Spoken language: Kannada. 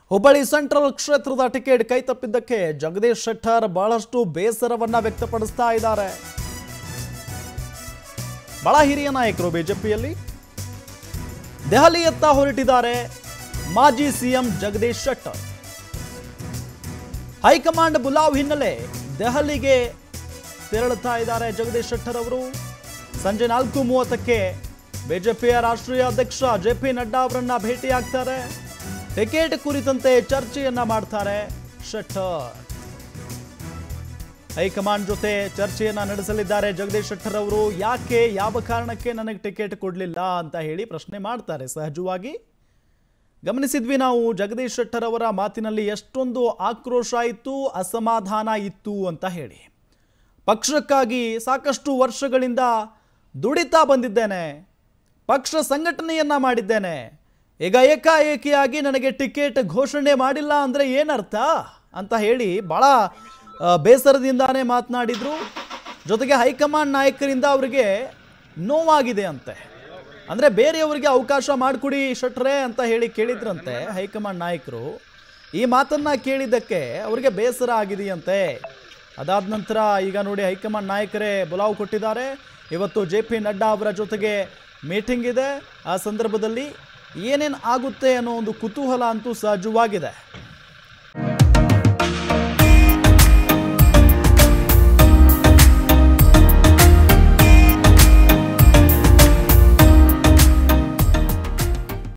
ಹುಬ್ಬಳ್ಳಿ ಸೆಂಟ್ರಲ್ ಕ್ಷೇತ್ರದ ಟಿಕೆಟ್ ಕೈತಪ್ಪಿದ್ದಕ್ಕೆ ಜಗದೀಶ್ ಶೆಟ್ಟರ್ ಬಹಳಷ್ಟು ಬೇಸರವನ್ನ ವ್ಯಕ್ತಪಡಿಸ್ತಾ ಇದ್ದಾರೆ ಬಹಳ ಹಿರಿಯ ನಾಯಕರು ಬಿಜೆಪಿಯಲ್ಲಿ ದೆಹಲಿಯತ್ತ ಹೊರಟಿದ್ದಾರೆ ಮಾಜಿ ಸಿಎಂ ಜಗದೀಶ್ ಶೆಟ್ಟರ್ ಹೈಕಮಾಂಡ್ ಬುಲಾವ್ ಹಿನ್ನೆಲೆ ದೆಹಲಿಗೆ ತೆರಳುತ್ತಾ ಇದ್ದಾರೆ ಜಗದೀಶ್ ಶೆಟ್ಟರ್ ಅವರು ಸಂಜೆ ನಾಲ್ಕು ಮೂವತ್ತಕ್ಕೆ ಬಿಜೆಪಿಯ ರಾಷ್ಟ್ರೀಯ ಅಧ್ಯಕ್ಷ ಜೆ ಪಿ ನಡ್ಡಾ ಅವರನ್ನ ಭೇಟಿಯಾಗ್ತಾರೆ ಟಿಕೆಟ್ ಕುರಿತಂತೆ ಚರ್ಚೆಯನ್ನ ಮಾಡ್ತಾರೆ ಶೆಟ್ಟರ್ ಹೈಕಮಾಂಡ್ ಜೊತೆ ಚರ್ಚೆಯನ್ನ ನಡೆಸಲಿದ್ದಾರೆ ಜಗದೀಶ್ ಶೆಟ್ಟರ್ ಅವರು ಯಾಕೆ ಯಾವ ಕಾರಣಕ್ಕೆ ನನಗೆ ಟಿಕೆಟ್ ಕೊಡಲಿಲ್ಲ ಅಂತ ಹೇಳಿ ಪ್ರಶ್ನೆ ಮಾಡ್ತಾರೆ ಸಹಜವಾಗಿ ಗಮನಿಸಿದ್ವಿ ನಾವು ಜಗದೀಶ್ ಶೆಟ್ಟರ್ ಅವರ ಮಾತಿನಲ್ಲಿ ಎಷ್ಟೊಂದು ಆಕ್ರೋಶ ಇತ್ತು ಅಸಮಾಧಾನ ಇತ್ತು ಅಂತ ಹೇಳಿ ಪಕ್ಷಕ್ಕಾಗಿ ಸಾಕಷ್ಟು ವರ್ಷಗಳಿಂದ ದುಡಿತಾ ಬಂದಿದ್ದೇನೆ ಪಕ್ಷ ಸಂಘಟನೆಯನ್ನ ಮಾಡಿದ್ದೇನೆ ಈಗ ಏಕಾಏಕಿಯಾಗಿ ನನಗೆ ಟಿಕೆಟ್ ಘೋಷಣೆ ಮಾಡಿಲ್ಲ ಅಂದರೆ ಏನರ್ಥ ಅಂತ ಹೇಳಿ ಭಾಳ ಆ, ಬೇಸರದಿಂದಾನೇ ಮಾತನಾಡಿದ್ರು ಜೊತೆಗೆ ಹೈಕಮಾಂಡ್ ನಾಯಕರಿಂದ ಅವರಿಗೆ ನೋವಾಗಿದೆ ಅಂತೆ ಅಂದರೆ ಬೇರೆಯವರಿಗೆ ಅವಕಾಶ ಮಾಡಿಕೊಡಿ ಶೆಟ್ರೆ ಅಂತ ಹೇಳಿ ಕೇಳಿದ್ರಂತೆ ಹೈಕಮಾಂಡ್ ನಾಯಕರು ಈ ಮಾತನ್ನ ಕೇಳಿದ್ದಕ್ಕೆ ಅವರಿಗೆ ಬೇಸರ ಆಗಿದೆಯಂತೆ ಅದಾದ ನಂತರ ಈಗ ನೋಡಿ ಹೈಕಮಾಂಡ್ ನಾಯಕರೇ ಬುಲಾವ್ ಕೊಟ್ಟಿದ್ದಾರೆ ಇವತ್ತು ಜೆ ಪಿ ನಡ್ಡಾ ಅವರ ಜೊತೆಗೆ ಮೀಟಿಂಗ್ ಇದೆ ಆ ಸಂದರ್ಭದಲ್ಲಿ ಏನೇನು ಆಗುತ್ತೆ ಅನ್ನೋ ಒಂದು ಕುತೂಹಲ ಅಂತೂ ಸಹಜವಾಗಿದೆ